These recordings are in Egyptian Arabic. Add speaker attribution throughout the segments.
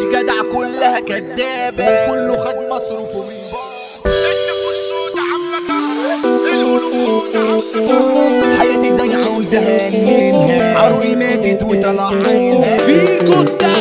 Speaker 1: مفيش جدع كلها كدابة وكله خد مصروفه من بره
Speaker 2: النفوس سودة عاملة طهر القلوب عاوزة سهر
Speaker 1: حياتي ضيعة وزهقان منها عروي ماتت وطلع عينها
Speaker 2: فيكو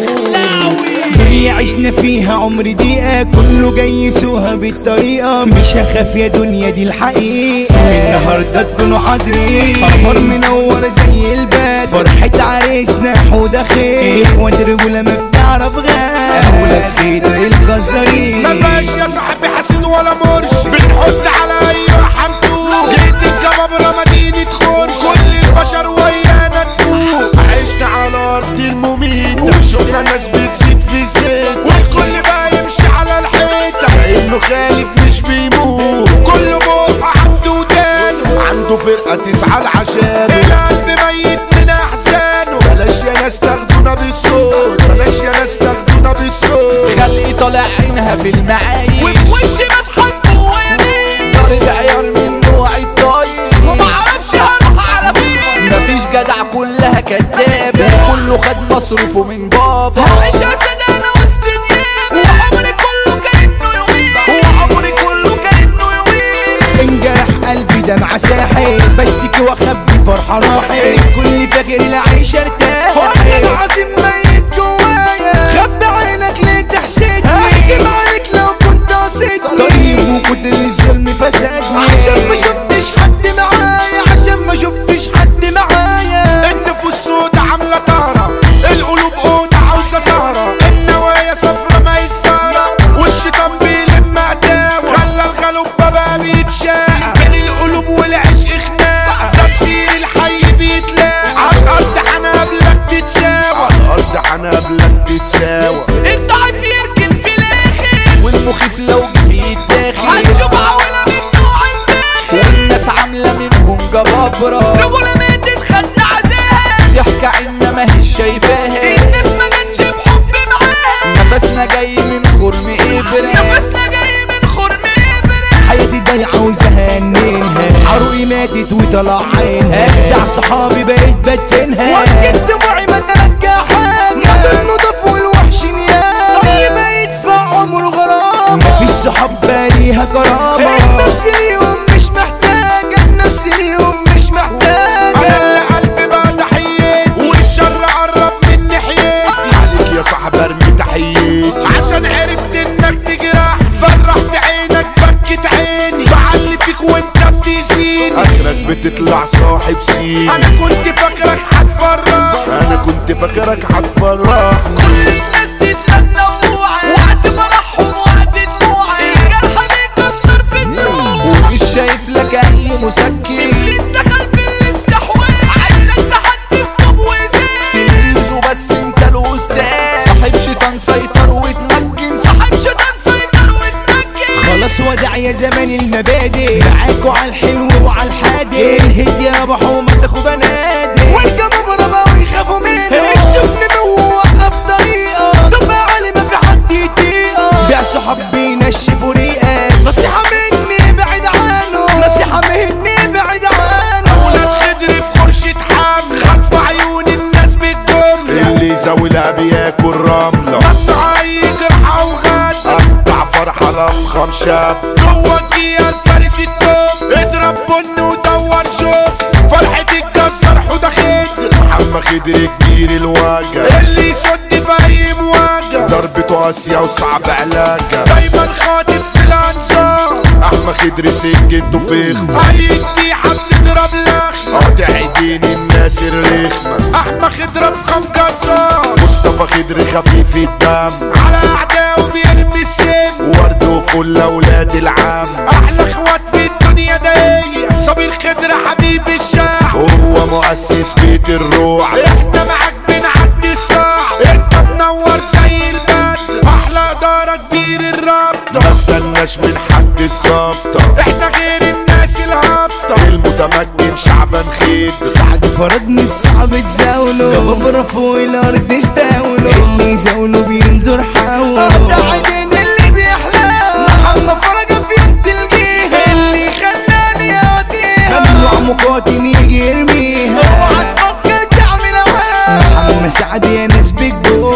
Speaker 2: الدخلاوي
Speaker 1: دنيا عشنا فيها عمر دقيقة كله جاي يسوها بالطريقة مش هخاف يا دنيا دي الحقيقة من النهاردة تكونوا حذرين قمر منور زي البدر فرحة عريسنا حودة خير اخوات رجولة ما بتعرف غير اولاد خير الجزارين
Speaker 2: ما بقاش يا صاحبي حسيد ولا مرشد بنحط على اي حنطوق جيت الجبابرة مدينة خرش كل البشر ويانا تفوق عشنا على ارض المميتة شفنا ناس بتزيد في زيت والكل بقى يمشي على الحيطة كأنه خالد مش بيموت كل بقى عنده ودانه عنده فرقة تزعل عشانه القلب ميت من احزانه بلاش يا ناس تاخدونا بالصوت بلاش يا ناس تاخدونا بالصوت
Speaker 1: خلي طالع عينها في المعايير
Speaker 2: وفي وشي مضحك جواني
Speaker 1: ضارب عيار من نوع الطاير
Speaker 2: ومعرفش هروح على فين
Speaker 1: مفيش جدع كلها كدابة كله خد مصروفه من بابا
Speaker 2: هعيش اسد انا وسط ديابة وعمري كله كانه يومين وعمري كله كانه يومين
Speaker 1: انجرح قلبي دمعة ساحل بشتكي واخبي فرحة راحل كل فاكر العيش ارتاح وانا العظيم ميت جوايا خبي عينك ليه تحسدني هحكم عليك لو كنت قصدني طيب وكتر الظلم فسدني عشان ما شفتش حد معايا عشان ما شفتش حد معايا
Speaker 2: النفوس سودة عاملة طهرة القلوب قوتة عاوزة سهرة النوايا صفرة ما يسارة والشيطان بيلم أداوة خلى الغلوب بابا بيتشاق بين القلوب والعشق خناقة تمثيل الحي بيتلاقى على الأرض حنابلك تتساوى على الأرض حنابلك تتساوى الضعيف يركن في الآخر
Speaker 1: والمخيف لو جه داخل
Speaker 2: هنشوف عوالة من نوع الفاخر
Speaker 1: والناس عاملة منهم جبابرة
Speaker 2: رجولة ماتت خدنا عذاب
Speaker 1: ضحكة عنا ما هي شايفاها
Speaker 2: الناس ما جاتش بحب معاها
Speaker 1: نفسنا جاي من خرم إبرة
Speaker 2: نفسنا جاي من خرم إبرة
Speaker 1: حياتي ضايعة وزهقان منها عروقي ماتت وطلع عينها اجدع صحابي بقيت بدفنها وقت دموعي ما ترجع حاجة نادى النضف والوحش نيابة طيب يدفع عمره غرامة مفيش صحاب بقى ليها كرامة النفس ليهم مش محتاجة النفس ليهم مش
Speaker 2: انا
Speaker 1: محتاجة
Speaker 2: اللي قلبي بقى تحياتي والشر قرب من ناحيتي عليك يا صاحبي ارمي تحياتي عشان عرفت انك تجرح فرحت عينك بكت عيني بعلي فيك وانت بتزيد اخرك بتطلع صاحب سين انا كنت فاكرك هتفرح انا كنت فاكرك هتفرح كل الناس تتمنى وقوعي وقت فرحهم وقت دموعي الجرح بيكسر في النور
Speaker 1: ومش شايف لك اي مسكن
Speaker 2: ابليس دخل في الاستحواذ عايزك تحدي في طوب وزين
Speaker 1: تلميذه بس انت الاستاذ صاحب شيطان سيطر واتمكن
Speaker 2: صاحب شيطان سيطر واتمكن
Speaker 1: خلاص ودع يا زمان المبادئ معاكوا على الحلو وعلى الحادق الهدي ربحوا مسكوا بنادق والجمهور بقوا يخافوا منه الشغل موقف طريقه طب علي ما في حد يطيقه بيع صحاب بينشفوا ريقه نصيحه مني بعد عنه نصيحه مني بعد عنه
Speaker 2: ولاد خضر في خرشة حمل خطف عيون الناس بالجملة اللي زاولها بياكل رملة قطع يجرح او غد قطع فرحة لفخم شاب جوه الجيال الفارس التوب اضرب بن ودور شوب فرحة الجزار حوده خضر محمد خضر كبير الوجه اللي يسد في اي مواجهة ضربته قاسية وصعب علاجها دايما خاطف في الانظار احمد خضر سكته فخمة اي ذبيحة بتضرب لخمة قاطع ايدين الناس الرخمة احمد خضر في خم جزار مصطفى خضر خفيف الدم على اعدائه بيرمي السم ورد وفل اولاد العم احلى اخوات في الدنيا دي صبير خضر حبيب الشعب هو مؤسس بيت الروح احنا معاك بنعدي الصعب انت منور زي البدر احلى اداره كبير الرابطه ما استناش من حد الظابطه احنا غير الناس الهابطه المتمكن شعبان خير
Speaker 1: سعد فرج مش صعب تزاوله جبابرة فوق الارض استاوله اللي يزاوله بينظر حوله قطع عينين اللي بيحلاه محمد فرج في يوم تلقيها اللي خلاني اوديها ممنوع مقاتل يجي يرميها اوعى تفكر تعمل هواها محمد سعد يا ناس بالجول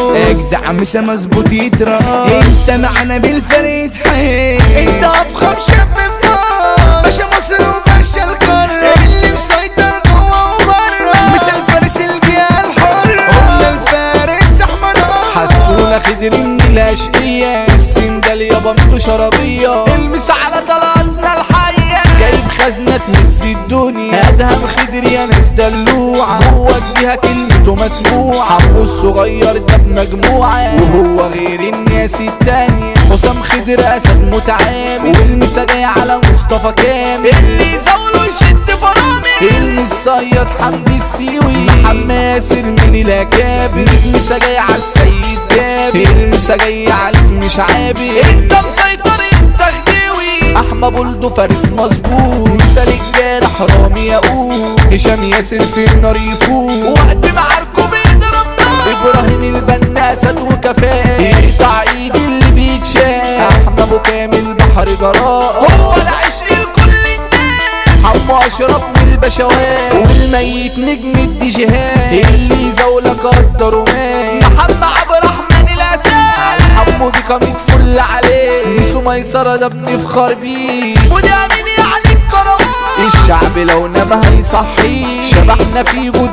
Speaker 1: الدعم مظبوط يتراس انت معنا بالفريد حي انت افخم شاب في مصر باشا مصر وباشا القارة اللي مسيطر جوه وبره مثل فارس الجهة الحرة قلنا الفارس احمد
Speaker 3: حسونا خدرين الاشقية السندال يابا مدو شرابية المس على طلعتنا الحية جايب خزنة تهز الدنيا ادهم خدري يا ناس دلوعة هو اديها كلمته مسموعة عمو الصغير ده بمجموعة وهو غير الناس التانية حسام خضر اسد متعامل والمسا جاي على مصطفى كامل اللي يزاوله يشد فرامل المصيد حمدي السيوي حماسر من الاكابر المسا جاي على السيد جابر المسا جاي عليك مش عابر انت مسيطر انت خديوي احمى بولدو فارس مظبوط مثال الجارح رامي ياقوت هشام ياسر في النار يفوق وقت ما عركو بيضرب نار ابراهيم البنا اسد وكفاء يقطع ايد اللي بيتشاف احمى ابو كامل بحر جراء هو العشق لكل الناس حمو اشرف من البشوات والميت نجم الديجيهات اللي زولك قدر ومات محمد عبد الرحمن الاسد حمو دي كاميت فل عليه ميسو ميسرة ده بنفخر بيه وده مين يعني الكروان الشعب لو نام هيصحيه شبحنا في جود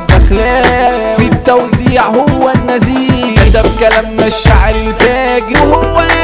Speaker 3: دخلات في التوزيع هو النزيه كتب كلامنا الشعر الفاجر وهو